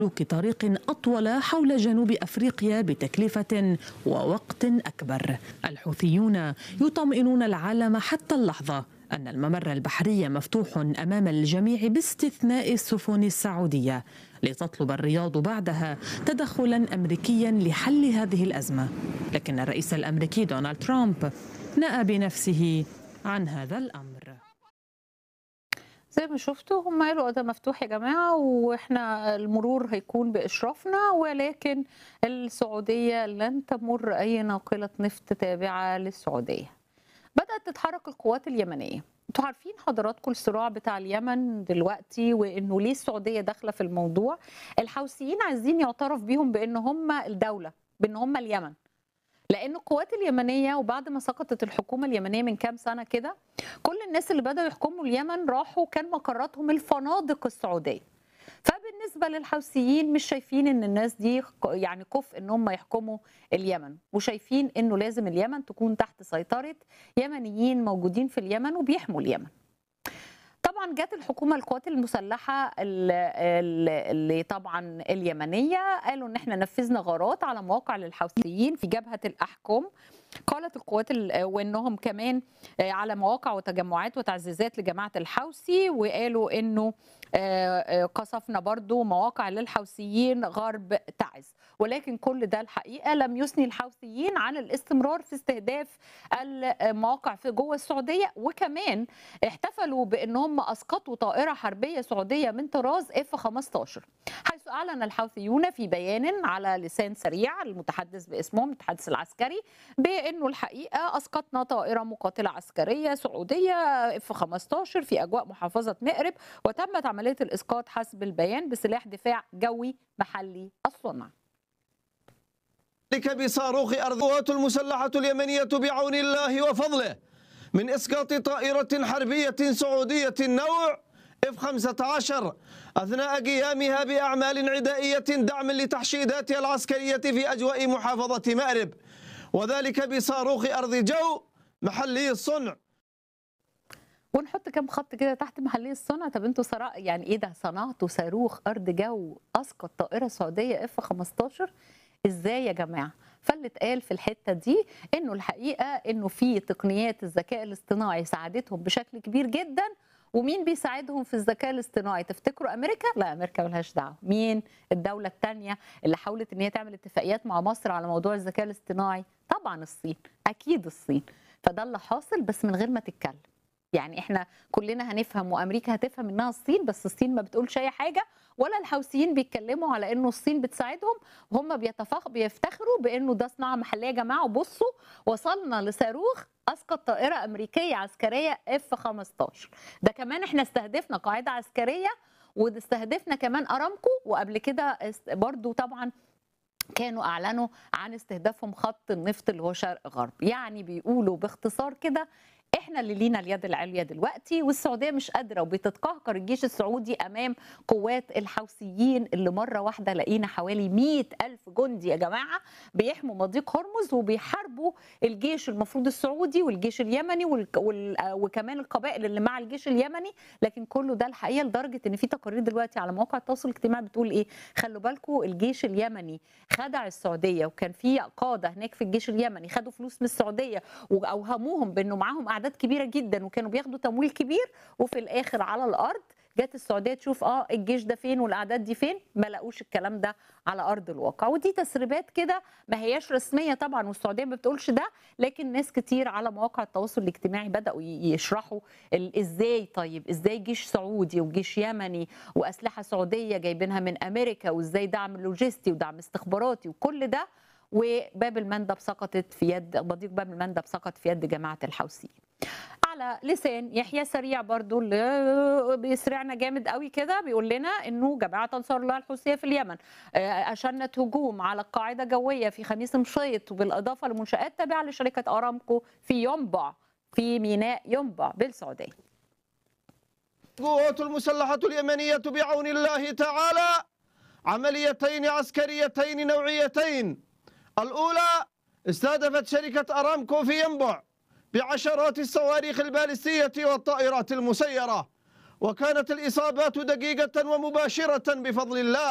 سلوك طريق أطول حول جنوب أفريقيا بتكلفة ووقت أكبر الحوثيون يطمئنون العالم حتى اللحظة أن الممر البحري مفتوح أمام الجميع باستثناء السفن السعودية لتطلب الرياض بعدها تدخلا أمريكيا لحل هذه الأزمة لكن الرئيس الأمريكي دونالد ترامب نأى بنفسه عن هذا الأمر زي ما شفتوا هم قالوا ده مفتوح يا جماعة وإحنا المرور هيكون بإشرافنا ولكن السعودية لن تمر أي ناقلة نفط تابعة للسعودية بدأت تتحرك القوات اليمنية انتوا عارفين حضراتكم الصراع بتاع اليمن دلوقتي وانه ليه السعوديه داخله في الموضوع الحوثيين عايزين يعترف بيهم بان هم الدوله بان هم اليمن لان القوات اليمنيه وبعد ما سقطت الحكومه اليمنيه من كام سنه كده كل الناس اللي بداوا يحكموا اليمن راحوا كان مقراتهم الفنادق السعوديه فبالنسبه للحوثيين مش شايفين ان الناس دي يعني كفء ان هم يحكموا اليمن وشايفين انه لازم اليمن تكون تحت سيطره يمنيين موجودين في اليمن وبيحموا اليمن طبعا جت الحكومه القوات المسلحه اللي طبعا اليمنيه قالوا ان احنا نفذنا غارات على مواقع للحوثيين في جبهه الاحكام قالت القوات وانهم كمان على مواقع وتجمعات وتعزيزات لجماعه الحوثي وقالوا انه قصفنا برضو مواقع للحوثيين غرب تعز ولكن كل ده الحقيقه لم يثني الحوثيين عن الاستمرار في استهداف المواقع في جوه السعوديه وكمان احتفلوا بان هم اسقطوا طائره حربيه سعوديه من طراز اف 15 حيث اعلن الحوثيون في بيان على لسان سريع المتحدث باسمهم المتحدث العسكري بانه الحقيقه اسقطنا طائره مقاتله عسكريه سعوديه اف 15 في اجواء محافظه مأرب وتمت عمليه الاسقاط حسب البيان بسلاح دفاع جوي محلي الصنع ذلك بصاروخ أرض القوات المسلحة اليمنية بعون الله وفضله من إسقاط طائرة حربية سعودية النوع اف 15 أثناء قيامها بأعمال عدائية دعم لتحشيداتها العسكرية في أجواء محافظة مأرب وذلك بصاروخ أرض جو محلي الصنع ونحط كام خط كده تحت محلي الصنع طب انتوا صراحة يعني ايه ده صنعتوا صاروخ ارض جو اسقط طائره سعوديه اف 15 ازاي يا جماعه فاللي اتقال في الحته دي انه الحقيقه انه في تقنيات الذكاء الاصطناعي ساعدتهم بشكل كبير جدا ومين بيساعدهم في الذكاء الاصطناعي تفتكروا امريكا لا امريكا ملهاش دعوه مين الدوله الثانيه اللي حاولت ان هي تعمل اتفاقيات مع مصر على موضوع الذكاء الاصطناعي طبعا الصين اكيد الصين فده اللي حاصل بس من غير ما تتكلم يعني احنا كلنا هنفهم وامريكا هتفهم انها الصين بس الصين ما بتقولش اي حاجه ولا الحوثيين بيتكلموا على انه الصين بتساعدهم وهم بيتفخ بيفتخروا بانه ده صناعه محليه يا جماعه وبصوا وصلنا لصاروخ اسقط طائره امريكيه عسكريه اف 15 ده كمان احنا استهدفنا قاعده عسكريه واستهدفنا كمان ارامكو وقبل كده برضو طبعا كانوا اعلنوا عن استهدافهم خط النفط اللي هو شرق غرب يعني بيقولوا باختصار كده احنا اللي لينا اليد العليا دلوقتي والسعوديه مش قادره وبتتقهقر الجيش السعودي امام قوات الحوثيين اللي مره واحده لقينا حوالي 100 الف جندي يا جماعه بيحموا مضيق هرمز وبيحاربوا الجيش المفروض السعودي والجيش اليمني وال... وال... وكمان القبائل اللي مع الجيش اليمني لكن كله ده الحقيقه لدرجه ان في تقارير دلوقتي على مواقع التواصل الاجتماعي بتقول ايه خلوا بالكم الجيش اليمني خدع السعوديه وكان في قاده هناك في الجيش اليمني خدوا فلوس من السعوديه واوهموهم بانه معاهم اعداد كبيره جدا وكانوا بياخدوا تمويل كبير وفي الاخر على الارض جت السعوديه تشوف اه الجيش ده فين والاعداد دي فين ما لقوش الكلام ده على ارض الواقع ودي تسريبات كده ما هياش رسميه طبعا والسعوديه ما بتقولش ده لكن ناس كتير على مواقع التواصل الاجتماعي بداوا يشرحوا ازاي طيب ازاي جيش سعودي وجيش يمني واسلحه سعوديه جايبينها من امريكا وازاي دعم لوجستي ودعم استخباراتي وكل ده وباب المندب سقطت في يد مضيق باب المندب سقط في يد جماعه الحوثيين على لسان يحيى سريع برضو اللي بيسرعنا جامد قوي كده بيقول لنا انه جماعه انصار الله الحوثيه في اليمن اشنت هجوم على قاعده جويه في خميس مشيط وبالاضافه لمنشات تابعه لشركه ارامكو في ينبع في ميناء ينبع بالسعوديه القوات المسلحه اليمنيه بعون الله تعالى عمليتين عسكريتين نوعيتين الأولى استهدفت شركة أرامكو في ينبع بعشرات الصواريخ البالستية والطائرات المسيرة وكانت الإصابات دقيقة ومباشرة بفضل الله